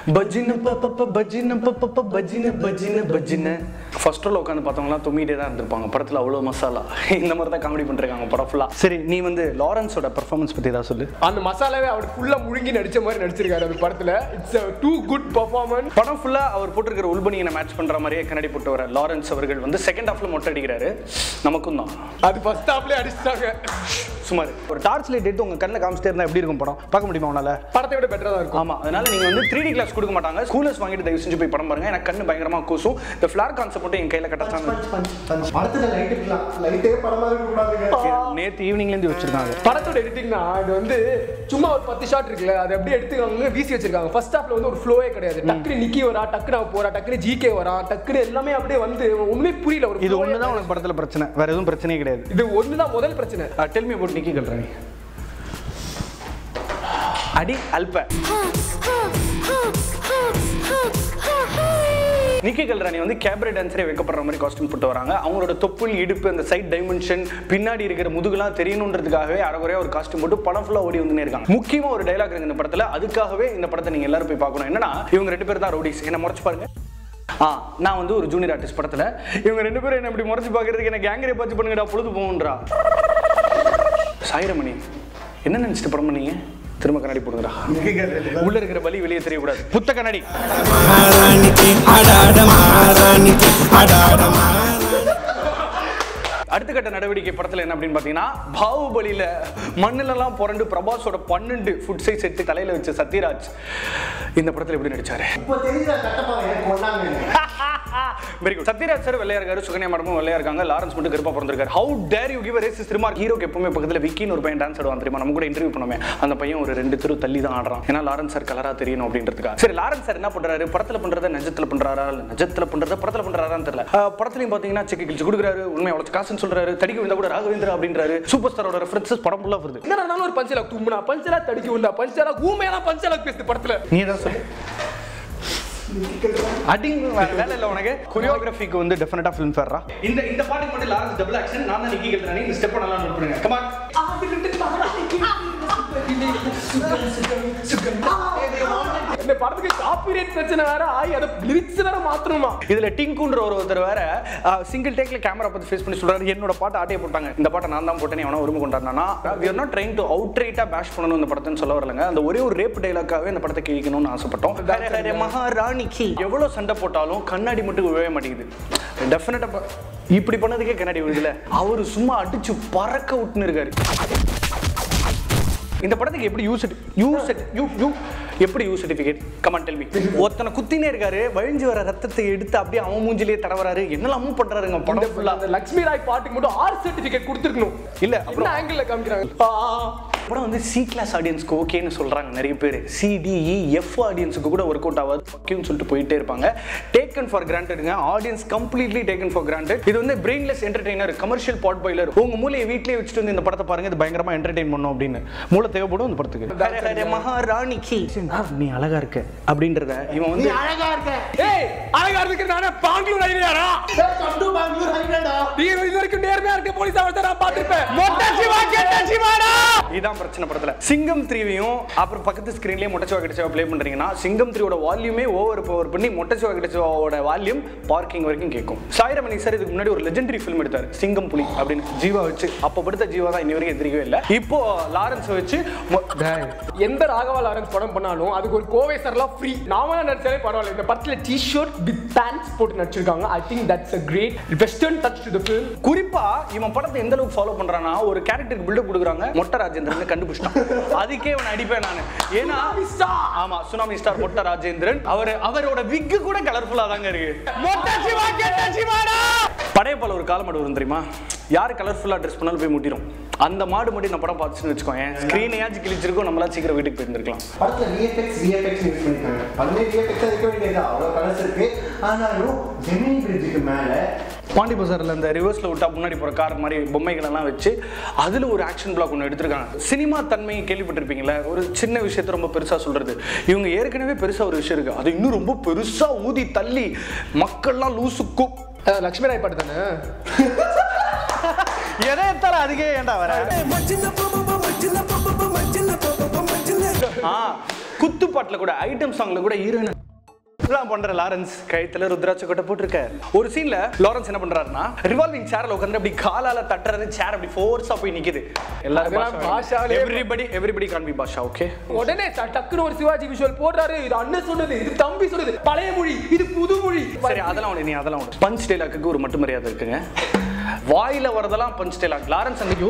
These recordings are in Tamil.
பஜின பப்ப பஜின பப்ப பஜின பஜின பஜின ஃபர்ஸ்ட் ரோல உட்காந்து பார்த்தவங்களாம் தும்மிட்டே தான் இருந்திருப்பாங்க படத்துல அவ்வளோ மசாலா இந்த மாதிரி தான் காமெடி பண்ணிருக்காங்க படம் ஃபுல்லா சரி நீ வந்து லாரன்ஸோட பெர்ஃபார்மன்ஸ் பத்தி ஏதாவது சொல்லு அந்த மசாலாவே அவர் ஃபுல்லா முழுங்கி நடிச்ச மாதிரி நடிச்சிருக்காரு அந்த படத்துல இட்ஸ் டூ குட் பர்ஃபார்மன்ஸ் படம் ஃபுல்லா அவர் போட்டிருக்கிற உள்பனியனை மேட்ச் பண்ற மாதிரியே கண்ணாடி போட்டு வர லாரன்ஸ் அவர்கள் வந்து செகண்ட் ஹாஃப்ல மொட்டை அடிக்கிறாரு நமக்கும் தான் அது ஃபர்ஸ்ட் ஹாஃப்லயே அடிச்சிட்டாங்க சுமார் ஒரு டார்ச் லைட் எடுத்து உங்க கண்ணில் காமிச்சிட்டே இருந்தா எப்படி இருக்கும் படம் பார்க்க முடியுமா உன்னால படத்தை விட பெட்டரா தான் இருக்கும் ஆமா அதனால நீங்க வந்து த்ரீ டி கிளாஸ் கொடுக்க மாட்டாங்க ஸ்கூலர்ஸ் வாங்கிட்டு தயவு செஞ்சு போய் படம் பாருங்க எனக்கு கண்ணு பயங்கரமா கூசும் இந்த ஃபிளார் கான்செப்ட் மட்டும் என் கையில கட்டச்சாங்க படத்துல லைட் இருக்கலாம் லைட்டே படமா இருக்க கூடாதுங்க நேத்து ஈவினிங்ல இருந்து வச்சிருக்காங்க படத்தோட எடிட்டிங்னா இது வந்து சும்மா ஒரு பத்து ஷாட் இருக்குல்ல அதை அப்படியே எடுத்துக்காங்க வீசி வச்சிருக்காங்க ஃபர்ஸ்ட் ஹாஃப்ல வந்து ஒரு ஃப்ளோவே கிடையாது டக்குனு நிக்கி வரா டக்குனு அவ போறா டக்குனு ஜிகே வரா டக்குனு எல்லாமே அப்படியே வந்து ஒண்ணுமே புரியல ஒரு இது flow-ஏ ஒண்ணுதான் உனக்கு படத்துல பிரச்சனை வேற எதுவும் பிரச்சனையே கிடையாது இது ஒண்ணுதான் முதல் பிரச்சனை tell me about Nikki Galrani அடி அல்ப நிக்கி கல்ராணி வந்து கேபரே டான்ஸரே வைக்கப்படுற மாதிரி காஸ்டியூம் போட்டு வராங்க அவங்களோட தொப்புள் இடுப்பு அந்த சைட் டைமென்ஷன் பின்னாடி இருக்கிற முதுகுலாம் தெரியணுன்றதுக்காகவே அரைகுறையா ஒரு காஸ்டியூம் போட்டு படம் ஃபுல்லா ஓடி வந்துனே இருக்காங்க முக்கியமா ஒரு டைலாக் இருக்கு இந்த படத்துல அதுக்காகவே இந்த படத்தை நீங்க எல்லாரும் போய் பார்க்கணும் என்னன்னா இவங்க ரெண்டு பேர் தான் ரவுடிஸ் என்ன முறைச்சு பாருங்க ஆ நான் வந்து ஒரு ஜூனியர் ஆர்டிஸ்ட் படத்துல இவங்க ரெண்டு பேரும் என்ன இப்படி முறைச்சு பார்க்கறதுக்கு என்ன கேங்கரே பார்த்து பண்ணுங்கடா பொழுது போகுன்றா சாயிரமணி என்ன நினைச்சிட்டு படம் பண்ணீங்க திரும்ப கண்ணாடி போடுங்கடா உள்ள இருக்கிற வலி வெளியே தெரியக்கூடாது புத்த கண்ணாடி அடுத்த கட்ட நடவடிக்கை படத்துல என்ன அப்படின்னு பாத்தீங்கன்னா பாகுபலியில மண்ணுலலாம் புரண்டு பிரபாஸோட பன்னெண்டு ஃபுட் சைஸ் எடுத்து தலையில வச்ச சத்யராஜ் இந்த படத்துல எப்படி நடிச்சாரு இப்ப தெரியுதா கட்டப்பாங்க எனக்கு கொண்டாங்க வெரி குட் சத்யராஜ் சார் வெள்ளையா இருக்காரு சுகன்யா மேடமும் வெள்ளையா இருக்காங்க லாரன்ஸ் மட்டும் கருப்பா பிறந்திருக்காரு how dare you give racist remark ஹீரோக்கு எப்பவுமே பக்கத்துல விக்கின்னு ஒரு பையன் டான்ஸ் ஆடுவான் தெரியுமா நம்ம கூட இன்டர்வியூ பண்ணுவோமே அந்த பையன் ஒரு ரெண்டு தெரு தள்ளி தான் ஆடுறான் ஏன்னா லாரன்ஸ் சார் கலரா தெரியணும் அப்படின்றதுக்காக சரி லாரன்ஸ் சார் என்ன பண்றாரு படத்துல பண்றத நெஜத்துல பண்றாரா இல்ல நெஜத்துல பண்றத படத்துல பண்றாரான்னு தெரியல அஹ், படத்துலயும் பாத்தீங்கன்னா செக்கு கிழிச்சு கொடுக்குறாரு உண்மை அவ்வளவு காசுன்னு சொல்றாரு தடிக்க விழுந்தா கூட ராகவேந்திரா அப்படின்றாரு சூப்பர் ஸ்டாரோட ரெஃபரன்சஸ் படம் ஃபுல்லா வருது என்ன நடந்தாலும் ஒரு பஞ்சலாக் தும்முனா பஞ்சலாக் தடிக்க உண்டா பஞ்சலாக் ஊமையெல்லாம் பஞ்சலாக் பேசுது படத்துல நீ தான் சொல்லு அடிங்க வேற வேலை இல்ல உனக்கு கொரியோகிராஃபிக்கு வந்து டெஃபினட்டா ஃபிலிம் ஃபேர்ரா இந்த இந்த பாட்டுக்கு மட்டும் லாரன்ஸ் டபுள் ஆக்ஷன் நான் தான் நிக்கி கல்றானி இந்த ஸ்டெப் நல்லா நோட் பண்ணுங்க கமான் இந்த படத்துக்கு காப்பிரைட் பிரச்சனை வேற ஆகி அதை லிரிக்ஸ் வேற மாத்தணுமா இதுல டிங்குன்ற ஒரு ஒருத்தர் வேற சிங்கிள் டேக்ல கேமரா பார்த்து ஃபேஸ் பண்ணி சொல்றாரு என்னோட பாட்டு ஆட்டையை போட்டாங்க இந்த பாட்டை நான் தான் போட்டேன் எவனா உரிமை கொண்டாடினா we are not trying to outright-ஆ பேஷ் பண்ணணும் இந்த படத்தைன்னு சொல்ல வரலங்க அந்த ஒரே ஒரு ரேப் டைலாக்காவே இந்த படத்தை கிழிக்கணும்னு ஆசைப்பட்டோம் ஹரே ஹரே மகாராணிக்கு எவ்வளவு சண்டை போட்டாலும் கண்ணாடி மட்டும் விழவே மாட்டேங்குது டெஃபினட்டா இப்படி பண்ணதுக்கே கண்ணாடி விழுதுல அவரு சும்மா அடிச்சு பறக்க விட்டுன்னு இருக்காரு இந்த படத்துக்கு எப்படி U set U set U U எப்படி U certificate come on tell me ஒருத்தனை குத்தினே இருக்காரு வழிஞ்சு வர ரத்தத்தை எடுத்து அப்படியே அவன் மூஞ்சிலேயே தடவறாரு என்னெல்லாமும் பண்றாருங்க படம் ஃபுல்லா அந்த லக்ஷ்மி ராய் பாட்டுக்கு மட்டும் ஆர் சர்டிபிகேட் கொடுத்துருக்கணும் இல்ல அப்புறம் அப்புறம் ஆங்கிள் காமிக்கிறாங்க படம் வந்து சி கிளாஸ் ஆடியன்ஸ்க்கு ஓகேன்னு சொல்றாங்க நிறைய பேர் சிடிஇ எஃப் ஆடியன்ஸுக்கு கூட ஒர்க் அவுட் ஆகாது பக்கியும் சொல்லிட்டு போயிட்டே இருப்பாங்க டேக்கன் ஃபார் கிராண்டடுங்க audience completely taken for granted இது வந்து brainless entertainer commercial pot boiler உங்க மூலையை வீட்லயே வச்சுட்டு வந்து இந்த படத்தை பாருங்க இது பயங்கரமா என்டர்டெயின் பண்ணும் அப்படின்னு மூளை தேவைப்படும் இந்த படத்துக்கு ஹரே ஹரே மகாராணிக்கு நீ அழகா இருக்க அப்படின்றத இவன் நீ வந்து அழகா இருக்க ஏய் அழகா இருக்கு நானே பாங்களூர் ஐடியாடா கம் டு பெங்களூர் ஹைவேடா நீ இது வரைக்கும் நேர்மையா இருக்க போலீஸ் அவர்தான் நான் பார்த்திருப்பேன் மொட்டை சிவா கெட்ட சிவாடா இதான் பிரச்சனை படத்துல சிங்கம் த்ரீவையும் அப்புறம் பக்கத்து ஸ்கிரீன்லயே மொட்டச்சிவா கிட்டச்சிவா ப்ளே பண்றீங்கன்னா சிங்கம் த்ரீயோட வால்யூமே ஓவர் பவர் பண்ணி மொட்டச்சிவா கிட்டச்சிவாவோட வால்யூம் பார்க்கிங் வரைக்கும் கேட்கும் சாயிரமணி சார் இதுக்கு முன்னாடி ஒரு லெஜெண்டரி ஃபிலிம் எடுத்தாரு சிங்கம் புலி அப்படின்னு ஜீவா வச்சு அப்ப படுத்த ஜீவா தான் இன்னி வரைக்கும் எதிரிக்கவே இல்லை இப்போ லாரன்ஸ் வச்சு மொ- டேய், எந்த ராகவா லாரன்ஸ் படம் பண்ணாலும் அதுக்கு ஒரு கோவை சார்லாம் ஃப்ரீ நாம நடிச்சாலே பரவாயில்ல இந்த படத்துல டி ஷர்ட் வித் பேண்ட்ஸ் போட்டு நடிச்சிருக்காங்க I think that's a great western touch to the film குறிப்பா இவன் படத்தை எந்த அளவுக்கு ஃபாலோ பண்றானா ஒரு கேரக்டருக்கு பில்டப் கொடுக்குறாங்க மொட்டை ராஜேந்திரன் கண்டுபிடிச்சிட்டான் அதுக்கே அவன் அடிப்பேன் நான் ஏன்னா ஆமா சுனாமி ஸ்டார் மொட்டை ராஜேந்திரன் அவர் அவரோட விக்கு கூட கலர்ஃபுல்லா தாங்க இருக்கு மொட்டை சிவா கெட்ட சிவாடா படையப்பால ஒரு கால மாடு வரும் தெரியுமா யார் கலர்ஃபுல்லா ட்ரெஸ் பண்ணாலும் போய் முட்டிடும் அந்த மாடு மட்டும் இந்த படம் பார்த்துச்சுன்னு வச்சுக்கோங்க ஸ்க்ரீனையாச்சும் கிழிச்சிருக்கும் நம்மளா சீக்கிரம் வீட்டுக்கு போயிருந்திருக்கலாம் படத்துல விஎஃப்எக்ஸ் விஎஃப்எக்ஸ் யூஸ் பண்ணிருக்காங்க படமே விஎஃப்எக்ஸ் இருக்க வேண்டியது அவ்வளோ கலர்ஸ் இருக்கு ஆனாலும் ஜெமினி பிரிட்ஜுக்கு மேல பாண்டி பசாரில் அந்த ரிவர்ஸில் விட்டா முன்னாடி போகிற கார் மாதிரி பொம்மைகள் எல்லாம் வச்சு அதில் ஒரு ஆக்ஷன் பிளாக் ஒன்று எடுத்திருக்காங்க சினிமா தன்மை கேள்விப்பட்டிருப்பீங்களே ஒரு சின்ன விஷயத்தை ரொம்ப பெருசாக சொல்கிறது இவங்க ஏற்கனவே பெருசாக ஒரு விஷயம் இருக்குது அது இன்னும் ரொம்ப பெருசாக ஊதி தள்ளி மக்கள்லாம் லூசுக்கும் லக்ஷ்மி ராய் பாட்டு தானே எதை எத்தால அதுக்கே ஏன்டா வர ஆ குத்துப்பாட்டுல கூட ஐட்டம் சாங்ல கூட ஹீரோயின் இதெல்லாம் பண்ற லாரன்ஸ் கழுத்துல ருத்ராட்ச கொட்டை போட்டிருக்க ஒரு சீன்ல லாரன்ஸ் என்ன பண்றாருன்னா ரிவால்விங் சேர்ல உட்காந்து அப்படி காலால தட்டுறது சேர் அப்படி ஃபோர்ஸா போய் நிக்குது அதெல்லாம் எல்லாரும் பாஷாவிலே- everybody everybody can be Baasha okay உடனே ட- டக்குன்னு ஒரு சிவாஜி விஷுவல் போடுறாரு இது அண்ணன் சொன்னது இது தம்பி சொன்னது பழைய மொழி இது புது மொழி சரி அதெல்லாம் ஒண்ணு நீ அதெல்லாம் ஒண்ணு பஞ்ச் டைலாக்கு ஒரு மட்டும் மரியாதை இருக்குங்க வாயில வரதெல்லாம் பஞ்ச் டைலாக் லாரன்ஸ் அன்னைக்கு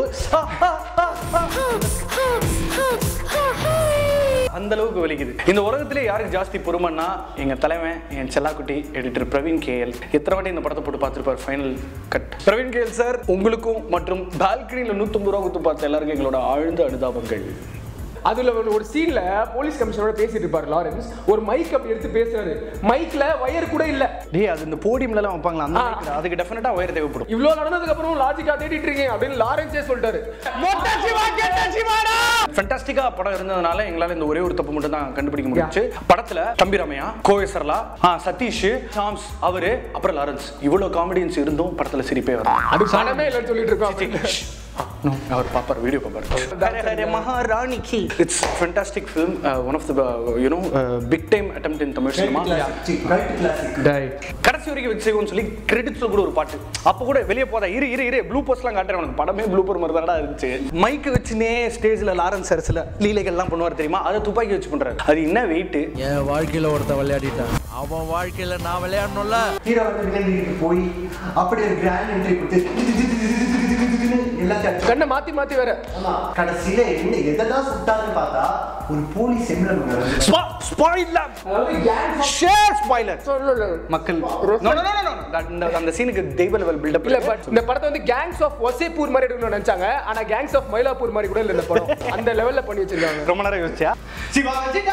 அந்த அளவுக்கு வலிக்குது இந்த உலகத்திலே யாருக்கு ஜாஸ்தி பொறுமைன்னா எங்க தலைவன் என் செல்லாக்குட்டி எடிட்டர் பிரவீன் கேஎல் எத்தனை வாட்டி இந்த படத்தை போட்டு பார்த்துருப்பார் final cut Praveen KL sir உங்களுக்கும் மற்றும் பால்கனியில் நூற்றம்பது ரூபா கொடுத்து பார்த்த எல்லாருக்கும் எங்களோட ஆழ்ந்த அனுதாபங்கள் அதுல ஒரு- ஒரு சீன்ல போலீஸ் கமிஷனரோட பேசிட்டு இருப்பாரு லாரன்ஸ் ஒரு மைக் அப்படி எடுத்து பேசுறாரு மைக்ல வயர் கூட இல்ல டேய் அது இந்த போடியம்ல எல்லாம் வைப்பாங்களா அந்த ஆ. mic ல. அதுக்கு டெஃபினட்டா ஒயர் தேவைப்படும் இவ்ளோ நடந்ததுக்கு அப்புறம் லாஜிக்கா தேடிட்டு இருக்கீங்க அப்படின்னு லாரன்ஸே சொல்லிட்டாரு ஃபென்டாஸ்டிக்கா படம் இருந்ததுனால எங்களால இந்த ஒரே ஒரு தப்பு மட்டும் தான் கண்டுபிடிக்க முடிஞ்சுச்சு படத்துல தம்பி ரமையா கோயசர்லா ஆ சதீஷ் சாம்ஸ் அவரு அப்புறம் லாரன்ஸ் இவ்வளவு காமெடியன்ஸ் இருந்தும் படத்துல சிரிப்பே வரும் அது படமே இல்லைன்னு சொல்லிட்டு இருக்கோம் அப்படி. அவர் பாப்பார் வீடியோ பாப்பார் மகாராணிக்கு it's fantastic film one of the you know big time attempt in Tamil cinema cult classic கடைசி வரைக்கும் வச்சு செய்வோம்னு சொல்லி கிரெடிட்ஸ்ல கூட ஒரு பாட்டு அப்ப கூட வெளியே போதா இரு இரு இரு ப்ளூ போஸ்ட்லாம் காட்டுறேன் உனக்கு படமே ப்ளூ போர் மாதிரி தானடா இருந்துச்சு மைக் வச்சுனே ஸ்டேஜ்ல லாரன்ஸ் அரசுல லீலைகள்லாம் பண்ணுவார் தெரியுமா அதை துப்பாக்கி வச்சு பண்றாரு அது என்ன வெயிட் என் வாழ்க்கையில ஒருத்தன் விளையாடிட்டான் அவன் வாழ்க்கையில நான் விளையாடணும்ல ஹீரோ வந்து வில்லன் வீட்டுக்கு போய் அப்படி ஒரு கிராண்ட் என்ட்ரி கொடுத்து எல்லாத்தையும் கண்ணை மாத்தி மாத்தி வேற ஆமா கடைசியில என்ன எதை தான் சுட்டாருன்னு பார்த்தா ஒரு போலீஸ் எம்லம் ஸ்பாயிலர் அதாவது gang of- ஷேர் ஸ்பாயிலர் சொல்லல. மக்கள் No, no, no, no, no. That- இந்த- அந்த சீனுக்கு தெய்வ லெவல் பில்டப் இல்ல பட் இந்த படத்தை வந்து கேங்ஸ் ஆஃப் ஒசேப்பூர் மாதிரி எடுக்கணும்னு நினைச்சாங்க ஆனா கேங்ஸ் ஆஃப் மயிலாப்பூர் மாதிரி கூட இல்ல இந்த படம் அந்த லெவல்ல பண்ணி வச்சிருக்காங்க ரொம்ப நேரம் யோசிச்சா சிவாஜி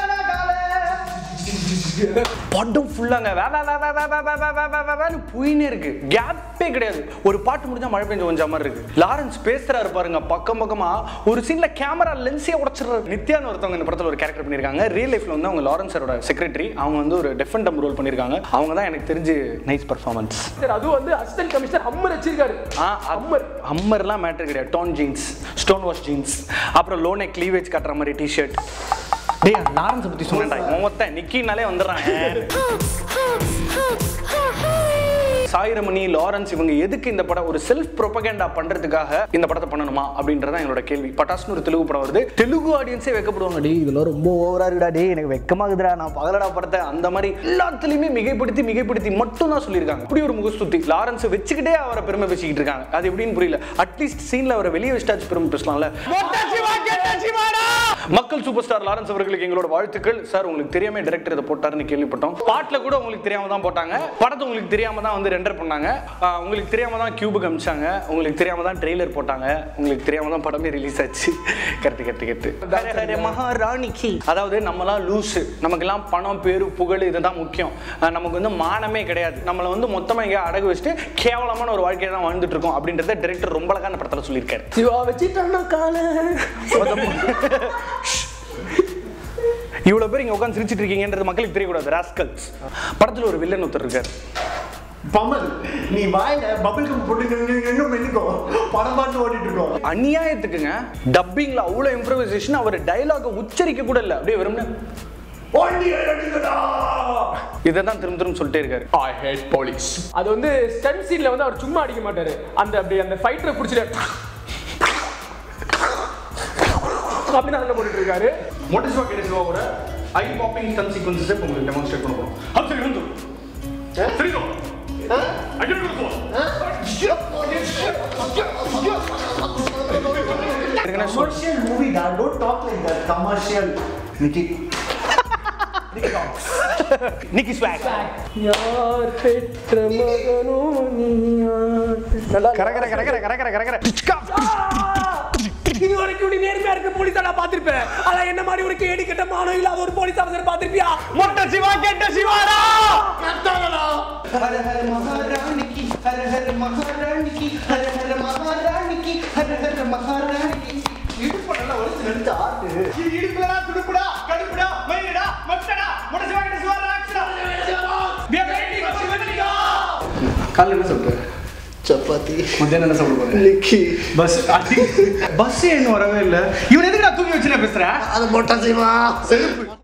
படம் ஃபுல்லாங்க வே வே வே வே வே வே வே வே வே வே வே வேன்னு போயினே இருக்கு கேப்பே கிடையாது ஒரு பாட்டு முடிஞ்சா மழை பெஞ்சு கொஞ்ச மாதிரி இருக்கு லாரன்ஸ் பேசுறாரு பாருங்க பக்கம் பக்கமா ஒரு சீன்ல கேமரா லென்ஸே உடைச்சிடுறாரு நித்யான்னு ஒருத்தவங்க இந்த படத்துல ஒரு கேரக்டர் பண்ணிருக்காங்க ரியல் லைஃப்ல வந்து அவங்க லாரன்ஸ் சாரோட செக்ரட்டரி அவங்க வந்து ஒரு டெஃபெண்டம் ரோல் பண்ணிருக்காங்க அவங்க தான் எனக்கு தெரிஞ்சு நைஸ் பர்ஃபார்மன்ஸ் சார் அதுவும் வந்து அசிஸ்டன்ட் கமிஷனர் ஹம்மர் வச்சிருக்காரு அம்மர் அம்மர்லாம் மேட்டர் கிடையாது tone jeans stone wash jeans அப்புறம் லோனே க்ளீவேஜ் காட்டுற மாதிரி டிஷர்ட் டேய் லாரன்ஸ் பத்தி சொன்னேன்டா இவன் மொத்தம் நிக்கினாலே வந்துடுறான் சாயிரமணி லாரன்ஸ் இவங்க எதுக்கு இந்த படம் ஒரு செல்ஃப் ப்ரொபகேண்டா பண்றதுக்காக இந்த படத்தை பண்ணணுமா அப்படின்றத எங்களோட கேள்வி பட்டாசுன்னு ஒரு தெலுங்கு படம் வருது தெலுங்கு ஆடியன்ஸே வெக்கப்படுவாங்க டேய் இதெல்லாம் ரொம்ப ஓவரா இருக்குடா டேய் எனக்கு வெக்கமாகுதுடா நான் பகலடா படத்தை அந்த மாதிரி எல்லாத்துலயுமே மிகைப்படுத்தி மிகைப்படுத்தி மட்டும் தான் சொல்லியிருக்காங்க இப்படி ஒரு முகஸ்துதி லாரன்ஸ் வச்சுக்கிட்டே அவரை பெருமை பேசிக்கிட்டு இருக்காங்க அது எப்படின்னு புரியல அட்லீஸ்ட் சீன்ல அவரை வெளியே வச்சுட்டாச்சு பெருமை பேசலாம்ல மக்கள் சூப்பர் ஸ்டார் லாரன்ஸ் அவர்களுக்கு எங்களோட வாழ்த்துக்கள் சார் உங்களுக்கு தெரியாம டைரக்டர் இதை போட்டாருன்னு கேள்விப்பட்டோம் பாட்டுல கூட உங்களுக்கு தெரியாம தான் போட்டாங்க படத்தை உங்களுக்கு தெரியாம தான் வந்து ரெண்டர் பண்ணாங்க ஆஹ் உங்களுக்கு தெரியாம தான் கியூபுக்கு அமிச்சாங்க உங்களுக்கு தெரியாம தான் ட்ரெய்லர் போட்டாங்க உங்களுக்கு தெரியாம தான் படமே ரிலீஸ் ஆச்சு கரெக்ட் கரெக்ட் கரெக்ட் ஹரே ஹரே மகாராணிக்கு அதாவது நம்மலாம் லூசு நமக்கெல்லாம் பணம் பேரு புகழ் இதுதான் முக்கியம் ஆஹ் நமக்கு வந்து மானமே கிடையாது நம்மளை வந்து மொத்தமா இங்க அடகு வச்சுட்டு கேவலமான ஒரு வாழ்க்கையை தான் வாழ்ந்துட்டு இருக்கோம் அப்படின்றத டைரக்டர் ரொம்ப அழகா அந்த படத்துல சொல்லியிருக்காரு சிவா வச்சிட்டானா கால இவ்வளவு பேர் இங்க உட்காந்து சிரிச்சிட்டு இருக்கீங்கன்றது மக்களுக்கு தெரியக்கூடாது ராஸ்கல்ஸ் படத்துல ஒரு வில்லன் ஒருத்தர் இருக்காரு பம்மல் நீ வாயில பபிள் கம் போட்டு இன்னும் மென்னுக்கோ படம் பாட்டு ஓடிட்டு இருக்கோம் அநியாயத்துக்குங்க டப்பிங்ல அவ்வளவு இம்ப்ரவைசேஷன் அவர் டயலாக உச்சரிக்க கூட இல்ல அப்படியே வெறும்னு இதை தான் திரும்ப திரும்ப சொல்லிட்டே இருக்காரு ஐ ஹேட் போலீஸ் அது வந்து ஸ்டன் சீன்ல வந்து அவர் சும்மா அடிக்க மாட்டாரு அந்த அப்படி அந்த ஃபைட்டரை பிடிச்சிட்டு அப்படின்னு அதில் போட்டுட்டு இருக்காரு மோட்டிஸ்வா கேட்டசிவாவோட ஐ பாப்பிங் ஸ்டன் சீக்வன்சஸே உங்களுக்கு டெமான்ஸ்ட்ரேட் பண்ண போறோம் அது சரி வந்து தெரியும் கமர்ஷியல் மூவி டா don't talk like that commercial நிக்கி நிக்கி ஸ்வாக் யார் பெற்ற மகனோ நீ யார் பெற்ற- நல்லா கர கர கர கர கர கர கர கர இது வரைக்கும் நீ நேர்மையா இருக்க போலீஸா நான் பார்த்திருப்பேன் ஆனா என்ன மாதிரி ஒரு கேடி கெட்ட மானம் இல்லாத ஒரு போலீஸ் ஆஃபீஸர் பார்த்திருப்பியா மொட்டை சிவா கேட்ட சிவாடா ஹர ஹர மகாராணிக்கு ஹர ஹர மகாராணிக்கு ஹர ஹர மகாராணிக்கு ஹர ஹர மகாராணிக்கு இடுப்பு நல்லா வலிச்சு நிறுத்த ஆட்டு இடுப்புலடா துடுப்புடா கடுப்புடா மயிலடா மொட்டடா மொட்டை சிவா கேட்ட சிவா ராக்ஷடா காலைல என்ன சாப்பிட்ட சப்பாத்தி மத்தியானம் என்ன சாப்பிட போறேன் நிக்கி பஸ் பஸ் இன்னும் வரவே இல்லை இவன் எதுக்கு நான் தூக்கி வச்சு பேசுறேன் அது மொட்டை செய்வா செருப்பு